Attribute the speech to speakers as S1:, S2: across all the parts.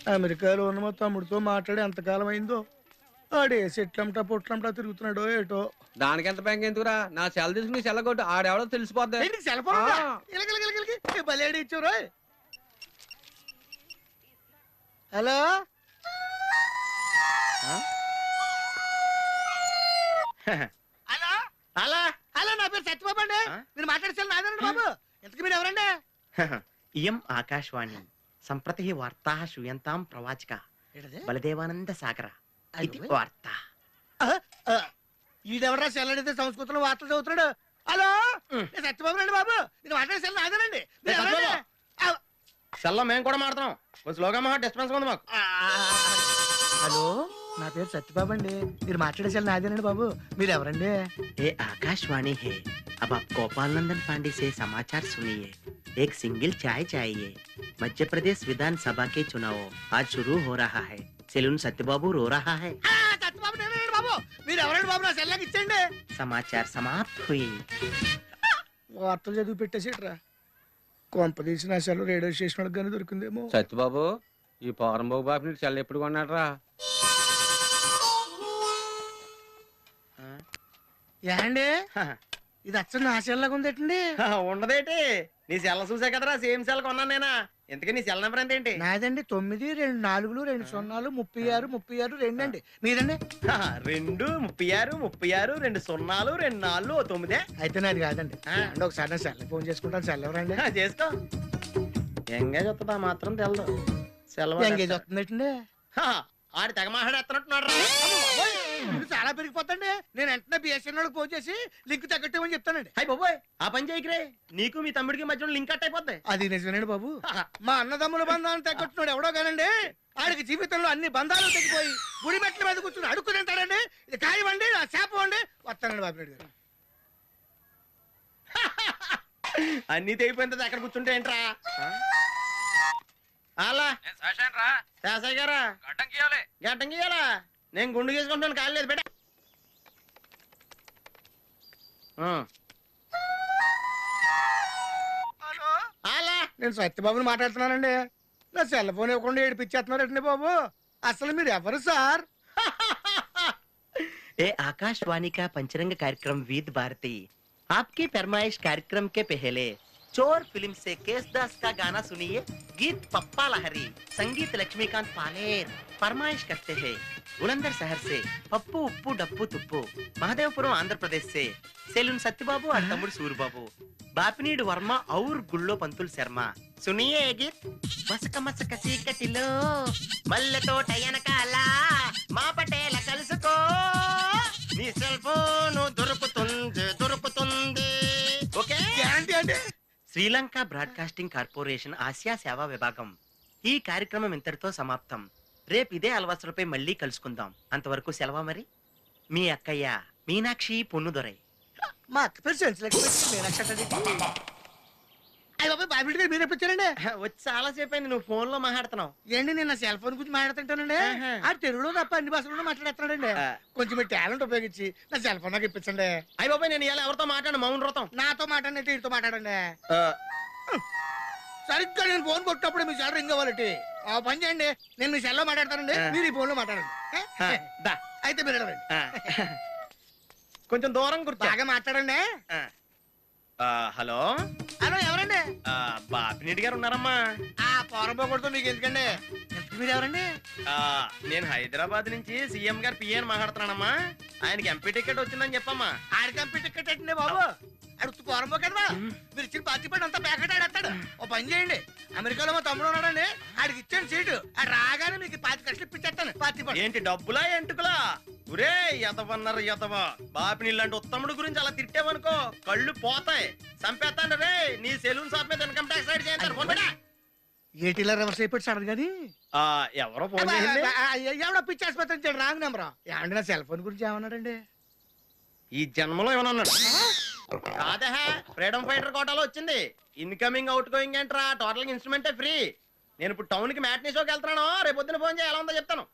S1: అమెరికాలో ఉన్న మా తమ్ముడితో మాట్లాడి ఎంతకాలం అయిందో ఆడే చెట్లంటా పొట్లంటా తిరుగుతున్నాడో ఏటో
S2: దానికి ఎంత బ్యాంక్ ఎందుకురా నా సెల్ తీసుకుని సెల్ కొట్టు ఆడెవడో తెలిసిపోద్ది
S1: ఏంటి సెల్ ఫోన్ ఉందా?
S2: ఆ.
S1: ఇలక, ఇలక, ఇలక, ఇలక. ఏ బలేడి ఇచ్చారు హలో హలో
S3: అలా
S1: హలో నా పేరు సత్యబాబు అండి
S3: ఆ?
S1: మీరు మాట్లాడేసారు నాదండి బాబు ఇంతకు మీరు ఎవరండి
S3: ఇయం ఆకాశవాణి సంప్రతి వార్తా శ్రూయంతాం ప్రవాచక
S1: ఏంటది?
S3: బలదేవానంద సాగర
S1: అయ్యో.
S3: ఇది వార్త
S1: ఆ, ఆ. ఈడెవరా సెల్ అడిగితే సంస్కృతంలో వార్తలు చదువుతున్నాడు హలో
S3: ఉం.
S1: నేను సత్యబాబు అండి బాబు నేను మాట్లాడేసాను నాదేనండి మీరు
S3: ఏ,
S1: ఎవరండి?
S3: సత్యబాబు.
S1: ఆ,
S3: సెల్లో మేము కూడా మాడతాం కొంచెం స్లోగా మా డిస్టర్బెన్స్ ఉంది మాకు
S1: ఆ, హలో నా పేరు సత్యబాబు అండి మీరు మాట్లాడేసారు నాదేనండి బాబు మీరు ఎవరండి
S3: ये आकाशवाणी है अब आप गोपाल नंदन पांडे से समाचार सुनिए एक सिंगल चाय चाहिए मध्य प्रदेश विधानसभा के चुनाव आज शुरू हो रहा है सेलून सत्यबाबू रो रहा है
S1: ఆ, సత్యబాబు నేనండి బాబు మీరు ఎవరండి బాబు నా సెల్లాకి ఇచ్చండి
S3: समाचार समाप्त हुई
S1: వార్తలు చదివి పెట్టేసేట్రా కొంప తీసి నా సెల్ రేడియో స్టేషన్ వాళ్ళకి కానీ దొరికిందేమో
S2: సత్యబాబు ఈ పౌరంబాబు బాబు నీకు సెల్ ఎప్పుడు కొన్నాడరా
S1: ఏండి ఇది అచ్చ నా సెల్లాగా ఉందేటండి
S3: ఉండదేటి నీ సెల్ చూసా కదరా సేమ్ సెల్ కొన్నాను నేనా ఎందుకే నీ సెల్ నెంబర్ ఎంత ఏంటి
S1: నాదండి తొమ్మిది రెండు నాలుగులు రెండు సున్నాలు ముప్పై ఆరు ముప్పై ఆరు రెండు అండి మీదండి
S3: రెండు ముప్పై ఆరు ముప్పై ఆరు రెండు సున్నాలు రెండు నాలుగు ఓ తొమ్మిదే
S1: అయితే నాది కాదండి
S3: ఆ.
S1: అంటే ఒకసారి నా సెల్ ఫోన్ చేసుకుంటాను సెల్ ఎవరండి
S3: ఆ, చేసుకో ఎంగేజ్ వస్తుందా మాత్రం తెలదు సెలవు
S1: ఎంగేజ్ వస్తుందండి
S3: ఆడి తెగ మాట్లాడేస్తున్నట్టున్నాడు రా
S1: ఇది చాలా పెరిగిపోతండి నేను వెంటనే బిఎస్ఎన్ వాళ్ళకి ఫోన్ చేసి లింక్ తగ్గట్టమని చెప్తానండి
S3: అయ్యి బాబోయ్ ఆ పని చేయకరే నీకు మీ తమ్ముడికి మధ్యలో లింక్ కట్ అయిపోద్ది
S1: అది నిజమేనండి బాబు మా అన్నదమ్ముల బంధాలను తగ్గట్టున్నాడు ఎవడో కానండి ఆడికి జీవితంలో అన్ని బంధాలు తగ్గిపోయి గుడి మెట్ల మీద కూర్చుని అడుక్కు తింటాడండి ఇది కాయవండి నా శాపం అండి వస్తానండి బాబు నాయుడు గారు
S3: అన్ని తెగిపోయింది అక్కడ కూర్చుంటే ఏంట్రా అలా శాసయ్య గారా గడ్డం గీయాలా నేను గుండు గీసుకుంటాను కాలేదు బేట అలా
S1: నేను సత్యబాబుని మాట్లాడుతున్నానండి నా సెల్ ఫోన్ ఇవ్వకుండా ఏడిపించేస్తున్నారండి బాబు అసలు మీరు ఎవరు సార్
S3: ए आकाशवाणी का पंचरंग कार्यक्रम विद भारती आपकी फरमाइश कार्यक्रम के पहले चोर फिल्म से केसदास का गाना सुनिए गीत पप्पा लहरी संगीत लक्ष्मीकांत पालेर फरमाइश करते हैं बुलंदर शहर से पप्पू उप्पू डप्पू तुप्पू महादेवपुरम आंध्र प्रदेश से सेलून सत्यबाबू और तमुड़ सूरबाबू బాపినీడు వర్మ ఔర్ గుళ్ళో పంతులు శర్మ సునియే ఏ గీత్ మసక మసక చీకటిలో మల్లెతో టయనకాల మా పటేల కలుసుకో నీ సెల్ ఫోన్ దొరుకుతుంది దొరుకుతుంది ఓకే
S1: గ్యారంటీ అండి
S3: శ్రీలంక బ్రాడ్కాస్టింగ్ కార్పొరేషన్ ఆసియా సేవా విభాగం ఈ కార్యక్రమం ఇంతటితో సమాప్తం రేపు ఇదే అలవాసులపై మళ్ళీ కలుసుకుందాం అంతవరకు సెలవా మరి మీ అక్కయ్య మీనాక్షి పొన్నుదొరై
S1: మా అక్క పేరు సెన్స్ అయ్యి బాబాయ్ బాబిడి గారు మీరు ఎప్పించారండి
S3: వచ్చి చాలా సేపు అయింది నువ్వు ఫోన్ లో మాట్లాడుతున్నావు
S1: ఏంటి నేను నా సెల్ ఫోన్ గురించి మాట్లాడుతుంటానండి
S3: ఆహా.
S1: ఆ తెలుగులో తప్ప అన్ని భాషల్లో మాట్లాడుతున్నాడండి
S3: ఆ.
S1: కొంచెం మీ టాలెంట్ ఉపయోగించి నా సెల్ ఫోన్ నాకు ఇప్పించండి
S3: అయ్య బాబాయ్ నేను ఇలా ఎవరితో మాట్లాడు మౌన్ వ్రతం
S1: నాతో మాట్లాడినట్టు వీటితో మాట్లాడండి సరిగ్గా నేను ఫోన్ కొట్టినప్పుడు మీ సెల్ రింగ్ అవ్వాలంటే ఆ పని చేయండి నేను మీ సెల్లో మాట్లాడతానండి
S3: ఆ.
S1: మీరు ఈ ఫోన్ లో మాట్లాడండి
S3: ఆ,
S1: ఏ?
S3: దా.
S1: అయితే మీరు వెళ్ళండి.
S3: ఆ. కొంచెం దూరం కూర్చో
S1: బాగా మాట్లాడండి
S3: ఆ. ఆ, హలో
S1: హలో ఎవరండి
S3: ఆ, బాపినీటి గారు ఉన్నారమ్మా
S1: ఆ పోరంపోకూడదు మీకు ఎందుకండి ఇంతకీ మీరు ఎవరండి
S3: ఆ, నేను హైదరాబాద్ నుంచి సీఎం గారు పిఏని మాట్లాడుతున్నానమ్మా ఆయనకి ఎంపీ టికెట్ వచ్చిందని చెప్పమ్మా
S1: ఆడి కంప్యూటర్ టికెట్ అండి బాబు అడుగుతూ పోరంపో కదా మీరు ఇచ్చిన పార్టీ పడి అంతా ప్యాకెట్ ఆడేస్తాడు ఓ పని చేయండి అమెరికాలో మా తమ్ముడు ఉన్నాడండి ఆడికి ఇచ్చాను సీటు ఆడు రాగానే మీకు పాతి కట్టలు ఇప్పించేస్తాను పార్టీ పడి
S3: ఏంటి డబ్బులా ఎంటుకులా ఒరే ఎదవన్నారు ఎదవ బాపిని ఇలాంటి ఉత్తముడు గురించి అలా తిట్టావనుకో కళ్ళు పోతాయి చంపేస్తాను రే నీ సెలూన్ షాప్ మీద ఇన్కమ్ ట్యాక్స్ రైడ్ చేయండి ఫోన్ పెట్టా.
S1: ఏటీలో రివర్స్ అయిపోయి సడన్ కానీ
S3: ఆ, ఎవరో ఫోన్ చేయండి
S1: ఎవడో పిచ్చి ఆసుపత్రి ఇచ్చాడు రాంగ్ నెంబర్ ఏమండి నా సెల్ ఫోన్ గురించి ఏమన్నాడండి
S3: ఈ జన్మలో ఏమన్నా అన్నాడు కాదా ఫ్రీడమ్ ఫైటర్ కోటాలో వచ్చింది ఇన్కమింగ్ అవుట్ గోయింగ్ ఏంట్రా టోటల్ ఇన్స్ట్రుమెంటే ఫ్రీ నేను ఇప్పుడు టౌన్ కి మ్యాట్నీ షోకి వెళ్తున్నాను రేపు పొద్దున ఫోన్ చేయాలి ఎలా ఉందో చెప్తాను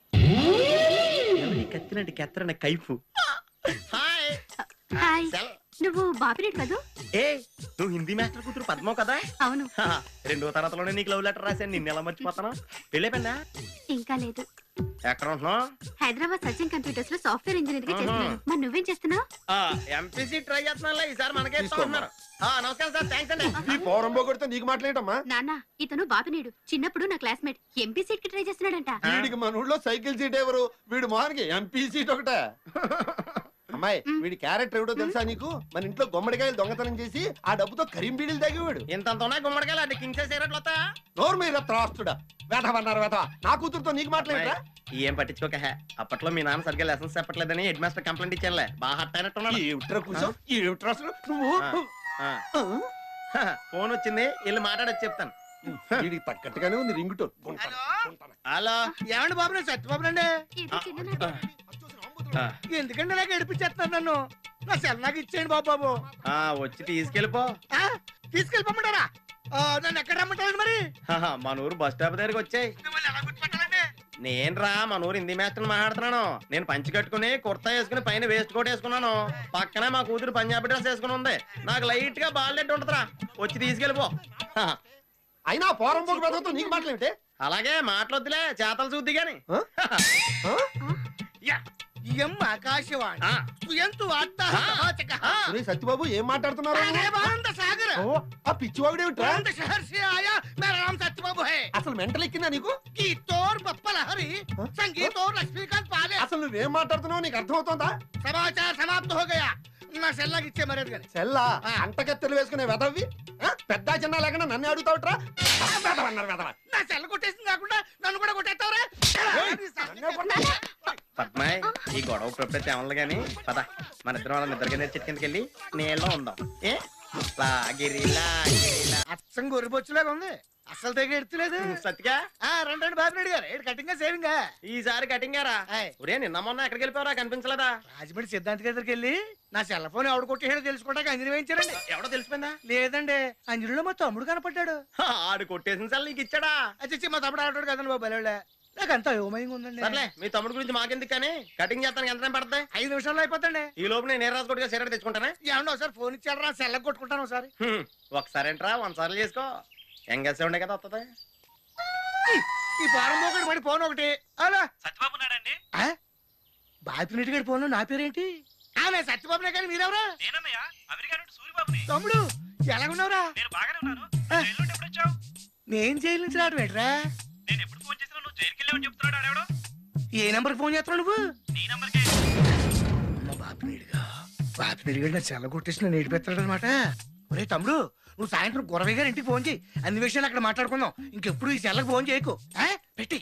S3: ఎవరి కత్తినట్టు కెత్తరని కైపు హాయ్
S4: హాయ్
S3: సెల్
S4: నువ్వు బాపిరెడ్డి కదూ
S3: ఏ నువ్వు హిందీ మాస్టర్ కూతురు పద్మం కదా
S4: అవును
S3: హా, రెండో తరగతిలోనే నీకు లవ్ లెటర్ రాశాను నిన్న ఎలా మర్చిపోతాను వెళ్ళేపోయిందా
S4: ఇంకా లేదు
S3: ఎక్కడ ఉంటున్నావు
S4: హైదరాబాద్ సచిన్ కంప్యూటర్స్ లో సాఫ్ట్వేర్ ఇంజనీర్ గా
S3: ఆహా.
S4: చేస్తున్నాను మరి నువ్వేం చేస్తున్నావు
S3: ఎంపీసీ ట్రై చేస్తున్నా ఈసారి మనకే ఇస్తున్నారు నమస్కారం సార్ థ్యాంక్స్ అండి
S5: ఈ పౌరం పోగొడితే నీకు మాట్లాడటమ్మా
S4: నాన్న ఇతను బాపినీడు చిన్నప్పుడు నా క్లాస్మేట్ ఎంపీ సీట్ కి ట్రై చేస్తున్నాడంట
S5: వీడికి మన ఊళ్ళో సైకిల్ సీట్ ఎవరు వీడు మోహన్కి ఎంపీ సీట్ ఒకటే అమ్మాయి వీడి క్యారెక్టర్ ఎవడో తెలుసా నీకు మన ఇంట్లో గుమ్మడికాయలు దొంగతనం చేసి ఆ డబ్బుతో కరీం బీడీలు తాగేవాడు
S3: ఇంత ఉన్నాయి గుమ్మడికాయలు అంటే కింగ్ సిగరెట్లు వస్తా
S5: నోరు మీద త్రాస్తుడా వేధవన్నారు వేధవ నా కూతురుతో నీకు మాట్లాడరా
S3: ఏం పట్టించుకోక హే. అప్పట్లో మీ నాన్న సరిగ్గా లెసన్స్ చెప్పట్లేదని హెడ్ మాస్టర్ కంప్లైంట్ ఇచ్చానులే బాగా హట్ అయినట్టున్నాడు
S5: ఈ ఉట్ర కూర్చో ఈ ఉట్ర అసలు నువ్వు
S3: ఆ. హ, ఫోన్ వచ్చింది వెళ్ళి మాట్లాడొచ్చి చెప్తాను
S5: వీడికి తగ్గట్టుగానే ఉంది రింగ్ టోన్
S1: హలో?
S3: హలో
S1: ఏమండి బాబు నేను సత్యబాబు అండి
S4: ఇది చిన్ననాటి
S3: ఆ,
S1: ఎందుకంటే నాకు ఏడిపించేస్తున్నారు నన్ను నా సెల్ నాకు ఇచ్చేయండి బాబు బాబు
S3: ఆ, వచ్చి తీసుకెళ్ళిపో
S1: ఆ, తీసుకెళ్ళిపోమంటారా ఆ, నన్ను ఎక్కడ రమ్మంటారు మరి
S3: హహ, మన ఊరు బస్ స్టాప్ దగ్గరికి వచ్చాయి
S1: మిమ్మల్ని ఎలా గుర్తుపట్టాలండి
S3: నేను రా మన ఊరు హిందీ మాస్టర్ మాట్లాడుతున్నాను నేను పంచి కట్టుకుని కుర్తా వేసుకుని పైన వేస్ట్ కోట్ వేసుకున్నాను పక్కనే మా కూతురు పంజాబీ డ్రెస్ వేసుకుని ఉంది నాకు లైట్ గా బాల్లెట్ ఉంటదిరా వచ్చి తీసుకెళ్ళిపో హహ,
S5: అయినా పౌరం పోగు పెద్దతో నీకు మాట్లాడితే
S3: అలాగే మాటలొద్దులే చేతలు చూద్ది గాని
S1: ఇయం ఆకాశవాణి
S3: ఆ,
S1: సుయంతు వార్త
S5: సత్యబాబు ఏం మాట్లాడుతున్నారు
S1: సాగర్
S5: ఓ, ఆ పిచ్చివాగుడేమిట్రా
S1: तुरंत शहर से आया मेरा नाम सत्यबाबू है
S5: అసలు మెంటల్ ఎక్కిందా నీకు
S1: गीत और पप्पा लहरी संगीत और लक्ष्मीकांत पाले
S5: అసలు నువ్వేం మాట్లాడుతున్నావు నీకు అర్థమవుతోందా
S1: समाचार समाप्त हो गया నా సెల్లాకి ఇచ్చే మర్యాద గాని
S5: సెల్లా
S1: ఆ.
S5: అంటకెత్తలు వేసుకునే వెదవి పెద్ద చిన్న లేకుండా నన్ను అడుగుతావుట్రా వెదవన్నారు వెదవ
S1: నా సెల్ల కొట్టేసింది కాకుండా నన్ను కూడా కొట్టేస్తావరా
S5: ఏయ్, నన్నే కొడతావా?
S3: పద్మాయ్ ఈ గొడవ ఇప్పుడప్పుడే తేమలు గాని పద మన ఇద్దరం వాళ్ళ నిద్ర కింద చెట్టు కిందకి వెళ్ళి నీళ్ళలో ఉందాం ఏ లాగిరి లాగిరి లా.
S1: అచ్చం గొర్రెబొచ్చులాగా ఉంది అసలు తెగ ఎడుతులేదు
S3: సత్తిగా
S1: ఆ రండి రండి బాబు రెడ్డి గారు ఏడు కటింగ్ సేవింగ్
S3: ఈసారి కటింగ్ గారా
S1: ఆయ్.
S3: ఒరే నిన్న మొన్న ఎక్కడికి వెళ్ళిపోయారా కనిపించలేదా
S1: రాజమండ్రి సిద్ధాంత్ దగ్గరికి వెళ్ళి నా సెల్ ఫోన్ ఎవడు కొట్టేసాడో తెలుసుకోవడానికి అంజని వేయించారండి
S3: ఎవడో తెలిసిపోయిందా
S1: లేదండి అంజలిలో మా తమ్ముడు కనపడ్డాడు
S3: హా, ఆడు కొట్టేసిన సార్ నీకు ఇచ్చాడా
S1: అచ్చి మా తమ్ముడు ఆడాడు కదండి బాబు బలవాళ్ళ నాకు అంత యోమయంగా ఉందండి
S3: సర్లే మీ తమ్ముడు గురించి మాకెందుకు కానీ కటింగ్ చేస్తానికి ఎంత టైం పడుతుంది
S1: ఐదు నిమిషాల్లో అయిపోతండి
S3: ఈ లోపు నేను ఏ రాజు కొట్టుగా సిగరెట్ తెచ్చుకుంటానే
S1: ఏమన్నా ఒకసారి ఫోన్ ఇచ్చాడు రా సెల్ల కొట్టుకుంటాను ఒకసారి
S3: హ్మ్, ఒకసారి ఏంట్రా వన్ సార్లు చేసుకో ఎంగేసే ఉండే కదా వస్తుంది
S1: ఈ ఫారం ఒకటి పడి ఫోన్ ఒకటి అలా
S6: సత్యబాబు నాడండి
S1: బాపినెట్టి గడి ఫోన్ నా పేరేంటి ఆమె సత్యబాబునే కానీ మీరెవరా
S6: నేనన్నయ్య అమెరికా నుండి సూర్యబాబుని
S1: తమ్ముడు ఎలాగున్నావురా
S6: నేను బాగానే ఉన్నాను
S1: ఆ.
S6: జైలు నుండి ఎప్పుడు వచ్చావు
S1: నేను జైలు నుంచి రావడం ఏంట్రా
S6: నేను ఎప్పుడు ఫోన్ చేసినా నువ్వు జైలుకి వెళ్ళావని చెప్తున్నాడు ఆడెవడో
S1: ఏ నెంబర్ ఫోన్ చేస్తున్నావు నువ్వు
S6: నీ నంబర్కే
S1: అమ్మ బాపినీడిగా బాపినీడిగా నా సెల్ల కొట్టేసి నన్ను ఏడిపెత్తాడు అనమాట ఒరే తమ్ముడు నువ్వు సాయంత్రం గురవయ్య గారి ఇంటికి ఫోన్ చేయి అన్ని విషయాలు అక్కడ మాట్లాడుకుందాం ఇంకెప్పుడు ఈ సెల్లకు ఫోన్ చేయకు ఆ? పెట్టి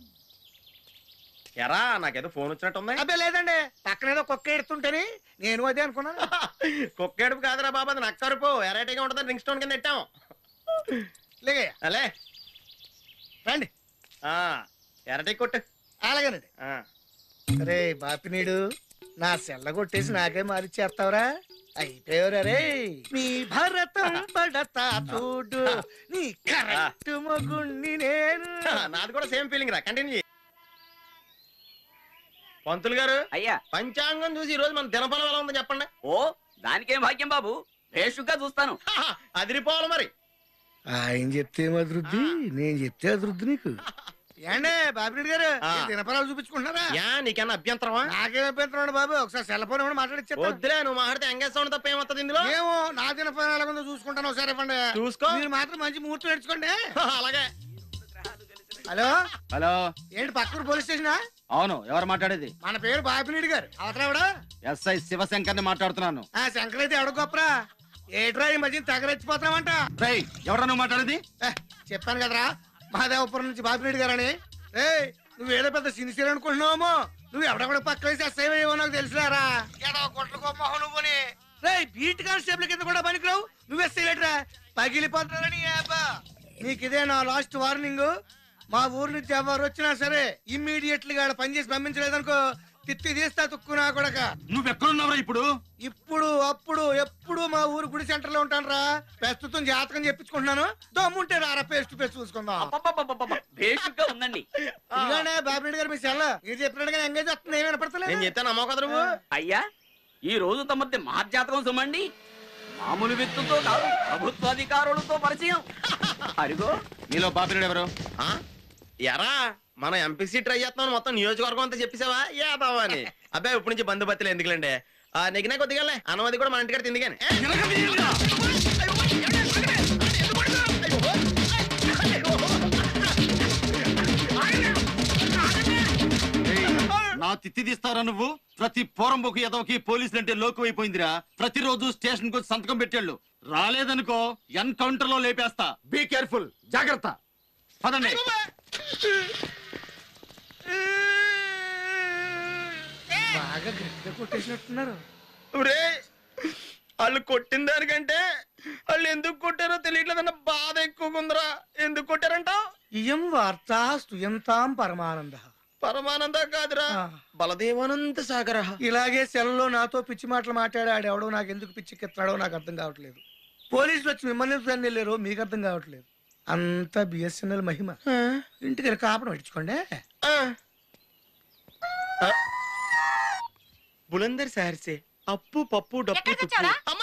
S3: ఎరా నాకేదో ఫోన్ వచ్చినట్టుంది
S1: అబ్బే లేదండి పక్కన ఏదో కుక్క ఎడుతుంటేని నేను అదే అనుకున్నాను
S3: కుక్కేడుపు కాదురా బాబా అది నక్కరుపు ఎరైటీగా ఉంటుంది రింగ్ స్టోన్ కింద పెట్టాం
S1: లేగయ్య
S3: అలే
S1: రండి
S3: ఆ, ఎరటి కొట్టు
S1: అలాగేనండి
S3: ఆ,
S1: అరే బాపినీడు నా సెల్ల కొట్టేసి నాకే మారిచ్చేస్తావురా అయిపోయావురా రే నీ భరతం పడతా చూడు నీ కరెక్ట్ మొగుణ్ణి నేను
S3: నాది కూడా సేమ్ ఫీలింగ్ రా కంటిన్యూ పంతులు గారు
S7: అయ్యా
S3: పంచాంగం చూసి ఈ రోజు మన దినఫలం ఎలా ఉందో చెప్పండి
S7: ఓ దానికేం భాగ్యం బాబు భేషుగ్గా చూస్తాను
S3: హా, అదిరిపోవాలి మరి
S1: ఆయన చెప్తే అభివృద్ధి నేను చెప్తే అభివృద్ధి నీకు ఏండే బాపిరెడ్డి గారు
S3: ఆ.
S1: ఈ దినఫలాలు చూపించుకుంటున్నారా
S3: యా నీకన్నా అభ్యంతరమా
S1: నాకేం అభ్యంతరం బాబు ఒకసారి సెల్ ఫోన్ ఇవ్వండి మాట్లాడిచ్చేస్తాను
S3: వద్దులే నువ్వు మాట్లాడితే ఎంగేజ్ సౌండ్ తప్ప ఏమవుతుంది ఇందులో
S1: ఏమో నా దినఫలం ఎలా ఉందో చూసుకుంటాను ఒకసారి ఇవ్వండి
S3: చూసుకో
S1: మీరు మాత్రం మంచి ముహూర్తం నేర్చుకోండి
S3: హా, అలాగే
S1: హలో
S2: హలో
S1: ఏంటి పక్కూరు పోలీస్ స్టేషనా
S2: అవును ఎవరు మాట్లాడేది
S1: మన పేరు బాపిరెడ్డి గారు అవతరావిడా
S2: ఎస్ఐ శివశంకర్ ని మాట్లాడుతున్నాను
S1: ఆ శంకర్ అయితే ఎవడ గొప్పరా ఏట్రా ఈ మధ్య తగరెచ్చిపోతున్నావంట
S2: రై ఎవరా నువ్వు మాట్లాడేది
S1: ఏ, చెప్పాను కదరా మహాదేవపురం నుంచి బాపిరెడ్డి గారని ఏయ్ నువ్వేదో పెద్ద సిన్సియర్ అనుకుంటున్నావేమో నువ్వు ఎవడ కూడా పక్క వేసి ఎస్ఐవేమో నాకు తెలుసురారా ఏడో కొట్ల గొప్ప నువ్వుని రే బీట్ కానిస్టేబుల్ కింద కూడా పనికిరావు నువ్వు ఎస్ఐ లేట్రా పగిలిపోతారని నీకు ఇదే నా లాస్ట్ వార్నింగ్ మా ఊరు నుంచి ఎవరు వచ్చినా సరే ఇమ్మీడియట్లీ గా పని చేసి పంపించలేదనుకో తిత్తి తీస్తా తుక్కునా కొడక
S2: నువ్వెక్కడున్నావురా ఇప్పుడు
S1: ఇప్పుడు అప్పుడు ఎప్పుడు మా ఊరు గుడి సెంటర్ లో ఉంటాను రా ప్రస్తుతం జాతకం చెప్పించుకుంటున్నాను దమ్ముంటే రారా పేస్ట్ పేస్ట్ చూసుకుందాం
S7: అబ్బబ్బబ్బబ్బబ్బ, భేషుగ్గా ఉందండి
S1: ఇదిగోనే బాబిరెడ్డి గారు మీ సెల్ల మీరు చెప్పినట్టుగా ఎంగేజ్ వస్తుంది ఏమైనా
S3: నేను
S1: పడతలేదు
S3: చెప్తే నమ్మవు కదా నువ్వు
S7: అయ్యా ఈ రోజు తమది మహర్జాతకం సుమండి మామూలు వ్యక్తులతో కాదు ప్రభుత్వాధికారులతో పరిచయం అరిగో
S8: మీలో బాపినాడు ఎవరు
S3: ఆ? ఎరా మనం ఎంపీసీ ట్రై చేస్తున్నాం మొత్తం నియోజకవర్గం అంతా చెప్పేసావా ఏదావా అని అబ్బాయి ఇప్పటి నుంచి బంధుపత్తులు ఎందుకులేండి ఆ నెగినా కొద్దిగా అన్నమది కూడా మన ఇంటికాడ తింది కానీ
S8: నా తిత్తి తీస్తారా నువ్వు ప్రతి పోరంబోకు ఎదవకి పోలీసులు అంటే లోకు అయిపోయిందిరా ప్రతిరోజు స్టేషన్ కు వచ్చి సంతకం పెట్టాళ్ళు రాలేదనుకో ఎన్కౌంటర్ లో లేపేస్తా బీ కేర్ఫుల్ జాగ్రత్త పదండి
S1: బాగా గట్టిగా కొట్టేసినట్టున్నారు
S3: ఒరే వాళ్ళు కొట్టిన దానికంటే వాళ్ళు ఎందుకు కొట్టారో తెలియట్లేదన్న బాధ ఎక్కువగా ఉందిరా ఎందుకు కొట్టారంటావు
S1: ఇయం వార్తా స్తుయంతాం పరమానంద
S3: పరమానంద కాదురా
S1: ఆ.
S3: బలదేవానంద సాగర
S1: ఇలాగే సెల్లో నాతో పిచ్చి మాటలు మాట్లాడాడు ఎవడో నాకు ఎందుకు పిచ్చి కెత్తాడో నాకు అర్థం కావట్లేదు పోలీసులు వచ్చి మిమ్మల్ని ఎందుకు తన్ని వెళ్ళారో మీకు అర్థం కావట్లేదు అంత బిఎస్ఎన్ఎల్ మహిమ ఇంటికి వెళ్ళి కాపడం పెట్టించుకోండి
S3: బులందర్ సార్ సే అప్పు పప్పు డప్పు తుప్పు. అమ్మ